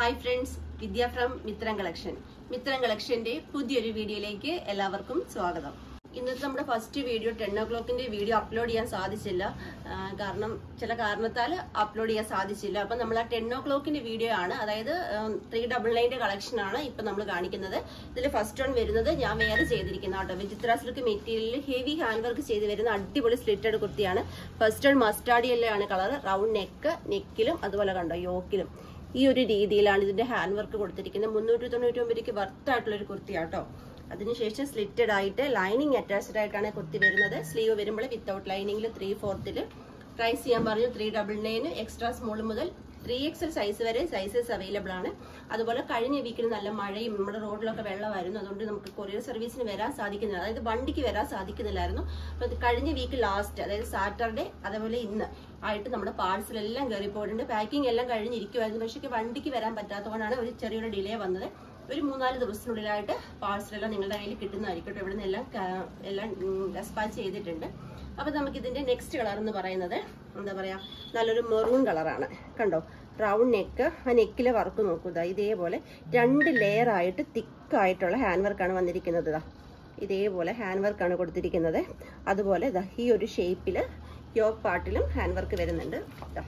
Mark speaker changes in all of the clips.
Speaker 1: hi friends Vidya from Mithram collection Mithram കളക്ഷന്റെ പുതിയൊരു വീഡിയോയിലേക്ക് എല്ലാവർക്കും സ്വാഗതം ഇന്നത്തെ നമ്മുടെ ഫസ്റ്റ് വീഡിയോ ടെൻ ഓ ക്ലോക്കിന്റെ വീഡിയോ അപ്ലോഡ് ചെയ്യാൻ സാധിച്ചില്ല ആ, കാരണം ചില കാരണത്താൽ അപ്ലോഡ് ചെയ്യാൻ സാധിച്ചില്ല അപ്പം നമ്മൾ ആ ടെൻ ഓ ക്ലോക്കിന്റെ വീഡിയോ ആണ് അതായത് ത്രീ ഡബിൾ നയൻ്റെ കളക്ഷൻ ആണ് ഇപ്പം നമ്മൾ കാണിക്കുന്നത് ഇതിൽ ഫസ്റ്റ് വൺ വരുന്നത് ഞാൻ വേറെ ചെയ്തിരിക്കുന്ന കേട്ടോ വിചിത്ര സിൽക്ക് മെറ്റീരിയലിൽ ഹെവി ഹാൻഡ് വർക്ക് ചെയ്ത് വരുന്ന അടിപൊളി സ്ലിറ്റഡ് കുർത്തിയാണ് ഫസ്റ്റ് വൺ മസ്റ്റാർഡ് യെല്ലാണ് കളർ റൗണ്ട് നെക്ക് നെക്കിലും അതുപോലെ കണ്ടോ യോക്കിലും ഈ ഒരു രീതിയിലാണ് ഇതിന്റെ ഹാൻഡ് വർക്ക് കൊടുത്തിരിക്കുന്നത് മുന്നൂറ്റി തൊണ്ണൂറ്റി ഒമ്പതിക്ക് വർത്ത് ആയിട്ടുള്ള ഒരു കുർത്തിയാട്ടോ അതിനുശേഷം സ്ലിറ്റഡ് ആയിട്ട് ലൈനിങ് അറ്റാച്ച്ഡ് ആയിട്ടാണ് കുർത്തി വരുന്നത് സ്ലീവ് വരുമ്പോൾ വിത്തൗട്ട് ലൈനിങ്ങിൽ ത്രീ ഫോർത്തിൽ പ്രൈസ് ചെയ്യാൻ പറഞ്ഞു three double nine extra small മുതൽ ത്രീ എക്സൽ സൈസ് വരെ സൈസസ് അവൈലബിൾ ആണ് അതുപോലെ കഴിഞ്ഞ വീക്കിൽ നല്ല മഴയും നമ്മുടെ റോഡിലൊക്കെ വെള്ളമായിരുന്നു അതുകൊണ്ട് നമുക്ക് കൊറിയർ സർവീസിന് വരാൻ സാധിക്കുന്നില്ല അതായത് വണ്ടിക്ക് വരാൻ സാധിക്കുന്നില്ലായിരുന്നു അപ്പോൾ ഇത് കഴിഞ്ഞ വീക്ക് ലാസ്റ്റ് അതായത് സാറ്റർഡേ അതേപോലെ ഇന്ന് ആയിട്ട് നമ്മുടെ പാഴ്സൽ എല്ലാം കയറി പോയിട്ടുണ്ട് പാക്കിംഗ് എല്ലാം കഴിഞ്ഞിരിക്കുമായിരുന്നു പക്ഷേ വണ്ടിക്ക് വരാൻ പറ്റാത്തതുകൊണ്ടാണ് ഒരു ചെറിയൊരു ഡിലേ വന്നത് ഒരു മൂന്നാല് ദിവസത്തിനുള്ളിലായിട്ട് പാഴ്സൽ എല്ലാം നിങ്ങളുടെ കയ്യിൽ കിട്ടുന്നതായിരിക്കും ഇവിടെ നിന്ന് എല്ലാം ക- എല്ലാം ഡെസ്പാച്ച് ചെയ്തിട്ടുണ്ട് അപ്പൊ നമുക്ക് ഇതിന്റെ നെക്സ്റ്റ് കളർ എന്ന് പറയുന്നത് എന്താ പറയാ നല്ലൊരു മെറൂൺ കളറാണ് കണ്ടോ റൗണ്ട് നെക്ക് ആ നെക്കിലെ വർക്ക് നോക്കൂ ദാ ഇതേപോലെ രണ്ട് ലെയർ ആയിട്ട് തിക്കായിട്ടുള്ള ഹാൻഡ് വർക്കാണ് വന്നിരിക്കുന്നത് ദാ ഇതേപോലെ ഹാൻഡ് വർക്കാണ് കൊടുത്തിരിക്കുന്നത് അതുപോലെ ദാ ഈ ഒരു ഷേപ്പിൽ യോക്ക് പാർട്ടിലും ഹാൻഡ് വർക്ക് വരുന്നുണ്ട് ദാ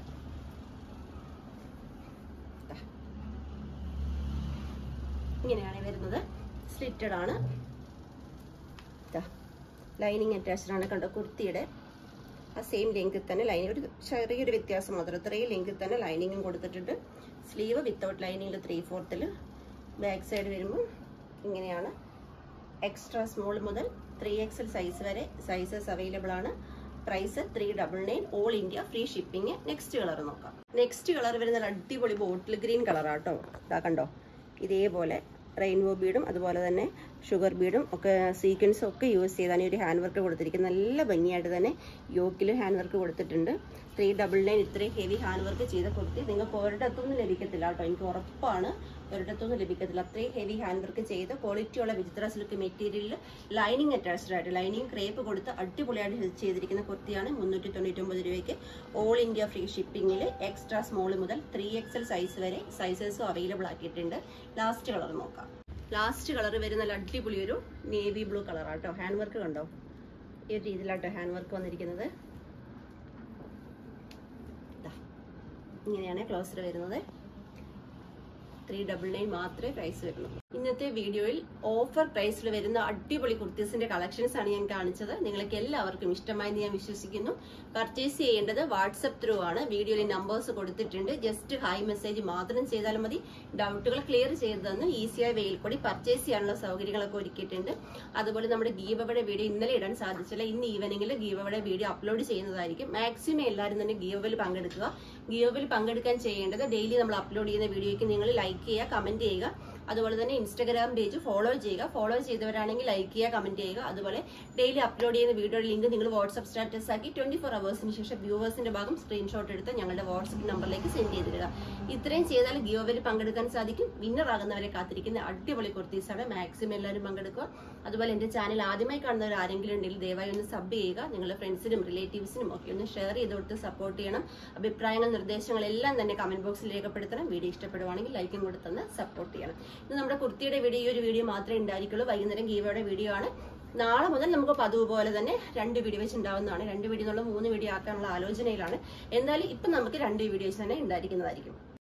Speaker 1: ഇങ്ങനെയാണ് വരുന്നത് സ്ലിറ്റഡ് ആണ് ലൈനിങ് അറ്റാച്ച്ഡ് ആണ് കണ്ടോ കുർത്തിയുടെ ആ സെയിം ലെങ്തിൽ തന്നെ ലൈനിങ് ഒരു ചെറിയൊരു വ്യത്യാസം മാത്രം ഇത്രയും ലെങ്തിൽ തന്നെ ലൈനിങ്ങും കൊടുത്തിട്ടുണ്ട് സ്ലീവ് വിത്തൗട്ട് ലൈനിങ്ങിൽ ത്രീ ഫോർത്തിൽ ബാക്ക് സൈഡ് വരുമ്പോൾ ഇങ്ങനെയാണ് എക്സ്ട്രാ സ്മോൾ മുതൽ ത്രീ എക്സൽ സൈസ് വരെ സൈസസ് അവൈലബിൾ ആണ് price three double nine all India free shipping next colour നോക്കാം നെക്സ്റ്റ് കളർ വരുന്ന ഒരു അടിപൊളി ബോട്ടിൽ ഗ്രീൻ കളറാട്ടോ ഇതാ കണ്ടോ ഇതേപോലെ റെയിൻബോ ബീഡും അതുപോലെ തന്നെ ഷുഗർ ബീഡും ഒക്കെ സീക്വൻസും ഒക്കെ യൂസ് ചെയ്താണ് ഈ ഒരു ഹാൻഡ് വർക്ക് കൊടുത്തിരിക്കുന്നത് നല്ല ഭംഗിയായിട്ട് തന്നെ യോക്കിൽ ഹാൻഡ് വർക്ക് കൊടുത്തിട്ടുണ്ട് ത്രീ ഡബിൾ നയൻ ഇത്രയും ഹെവി ഹാൻഡ് വർക്ക് ചെയ്ത കുർത്തി നിങ്ങൾക്ക് ഒരിടത്തൊന്നും ലഭിക്കത്തില്ല കേട്ടോ എനിക്ക് ഉറപ്പാണ് ഒരിടത്തൊന്നും ലഭിക്കത്തില്ല അത്രയും ഹെവി ഹാൻഡ് വർക്ക് ചെയ്ത ക്വാളിറ്റിയുള്ള വിചിത്ര സിൽക്ക് മെറ്റീരിയലിൽ ലൈനിങ് അറ്റാച്ച്ഡ് ആയിട്ട് ലൈനിങ് ക്രേപ്പ് കൊടുത്ത് അടിപൊളിയായിട്ട് ഹെൽപ്പ് ചെയ്തിരിക്കുന്ന കുർത്തിയാണ് മുന്നൂറ്റി തൊണ്ണൂറ്റൊമ്പത് രൂപയ്ക്ക് ഓൾ ഇന്ത്യ ഫ്രീ ഷിപ്പിംഗിൽ എക്സ്ട്രാ സ്മോൾ മുതൽ ത്രീ എക്സൽ സൈസ് വരെ സൈസസും അവൈലബിൾ ആക്കിയിട്ടുണ്ട് ലാസ്റ്റ് കളർ നോക്കാം ലാസ്റ്റ് കളർ വരുന്ന നല്ല അടിപൊളി ഒരു നേവി ബ്ലൂ കളറാട്ടോ ഹാൻഡ് വർക്ക് കണ്ടോ ഈ ഒരു രീതിയിലാട്ടോ ഹാൻഡ് വർക്ക് വന്നിരിക്കുന്നത് ദാ, ഇങ്ങനെയാണ് ക്ലോസർ വരുന്നത് ത്രീ ഡബിൾ നയൻ മാത്രമേ പ്രൈസ് വരുന്നുള്ളൂ ഇന്നത്തെ വീഡിയോയിൽ ഓഫർ പ്രൈസിൽ വരുന്ന അടിപൊളി കുർത്തീസിന്റെ കളക്ഷൻസ് ആണ് ഞാൻ കാണിച്ചത് നിങ്ങൾക്ക് എല്ലാവർക്കും ഇഷ്ടമായെന്ന് ഞാൻ വിശ്വസിക്കുന്നു പർച്ചേസ് ചെയ്യേണ്ടത് വാട്സപ്പ് ത്രൂ ആണ് വീഡിയോയിൽ നമ്പേഴ്സ് കൊടുത്തിട്ടുണ്ട് ജസ്റ്റ് ഹായ് മെസ്സേജ് മാത്രം ചെയ്താൽ മതി ഡൗട്ടുകൾ ക്ലിയർ ചെയ്ത് തന്ന് ഈസിയായ വെയിൽ കൂടി പർച്ചേസ് ചെയ്യാനുള്ള സൗകര്യങ്ങളൊക്കെ ഒരുക്കിയിട്ടുണ്ട് അതുപോലെ നമ്മുടെ ഗീവയുടെ വീഡിയോ ഇന്നലെ ഇടാൻ സാധിച്ചില്ല ഇന്ന് ഈവനിങ്ങിൽ ഗീവയുടെ വീഡിയോ അപ്ലോഡ് ചെയ്യുന്നതായിരിക്കും മാക്സിമം എല്ലാവരും തന്നെ ഗീവയിൽ പങ്കെടുക്കുക ഗീവയിൽ പങ്കെടുക്കാൻ ചെയ്യേണ്ടത് ഡെയിലി നമ്മൾ അപ്ലോഡ് ചെയ്യുന്ന വീഡിയോയ്ക്ക് നിങ്ങൾ ലൈക്ക് ചെയ്യുക കമന്റ് ചെയ്യുക അതുപോലെ തന്നെ ഇൻസ്റ്റാഗ്രാം പേജ് ഫോളോ ചെയ്യുക ഫോളോ ചെയ്തവരാണെങ്കിൽ ലൈക്ക് ചെയ്യുക കമന്റ് ചെയ്യുക അതുപോലെ ഡെയിലി അപ്ലോഡ് ചെയ്യുന്ന വീഡിയോയുടെ ലിങ്ക് നിങ്ങൾ വാട്സ്ആപ്പ് സ്റ്റാറ്റസ് ആക്കി ട്വന്റി ഫോർ അവേഴ്സിന് ശേഷം വ്യൂവേഴ്സിന്റെ ഭാഗം സ്ക്രീൻഷോട്ട് എടുത്ത് ഞങ്ങളുടെ വാട്സ്ആപ്പ് നമ്പറിലേക്ക് സെൻഡ് ചെയ്തിടുക ഇത്രയും ചെയ്താൽ ഗിയോവിൽ പങ്കെടുക്കാൻ സാധിക്കും വിന്നർ ആകുന്നവരെ കാത്തിരിക്കുന്ന അടിപൊളി കുർത്തീസാണ് മാക്സിമം എല്ലാവരും പങ്കെടുക്കുക അതുപോലെ എന്റെ ചാനൽ ആദ്യമായി കാണുന്നവർ ആരെങ്കിലും ഉണ്ടെങ്കിൽ ദയവായി ഒന്ന് സബ് ചെയ്യുക നിങ്ങളുടെ ഫ്രണ്ട്സിനും റിലേറ്റീവ്സിനും ഒക്കെ ഒന്ന് ഷെയർ ചെയ്ത് കൊടുത്ത് സപ്പോർട്ട് ചെയ്യണം അഭിപ്രായങ്ങൾ നിർദ്ദേശങ്ങൾ എല്ലാം തന്നെ കമന്റ് ബോക്സിൽ രേഖപ്പെടുത്തണം വീഡിയോ ഇഷ്ടപ്പെടുവാണെങ്കിൽ ലൈക്കും കൊടുത്തന്ന് സപ്പോർട്ട് ചെയ്യണം ഇത് നമ്മുടെ കുർത്തിയുടെ വീഡിയോ ഈ ഒരു വീഡിയോ മാത്രമേ ഉണ്ടായിരിക്കുള്ളൂ വൈകുന്നേരം ഗീവയുടെ വീഡിയോ ആണ് നാളെ മുതൽ നമുക്ക് പതിവ് പോലെ തന്നെ രണ്ട് വീഡിയോ വെച്ച് ഉണ്ടാവുന്നതാണ് രണ്ട് വീഡിയോ എന്നുള്ള മൂന്ന് വീഡിയോ ആക്കാനുള്ള ആലോചനയിലാണ് എന്തായാലും ഇപ്പം നമുക്ക് രണ്ട് വീഡിയോസ് തന്നെ ഉണ്ടായിരിക്കുന്നതായിരിക്കും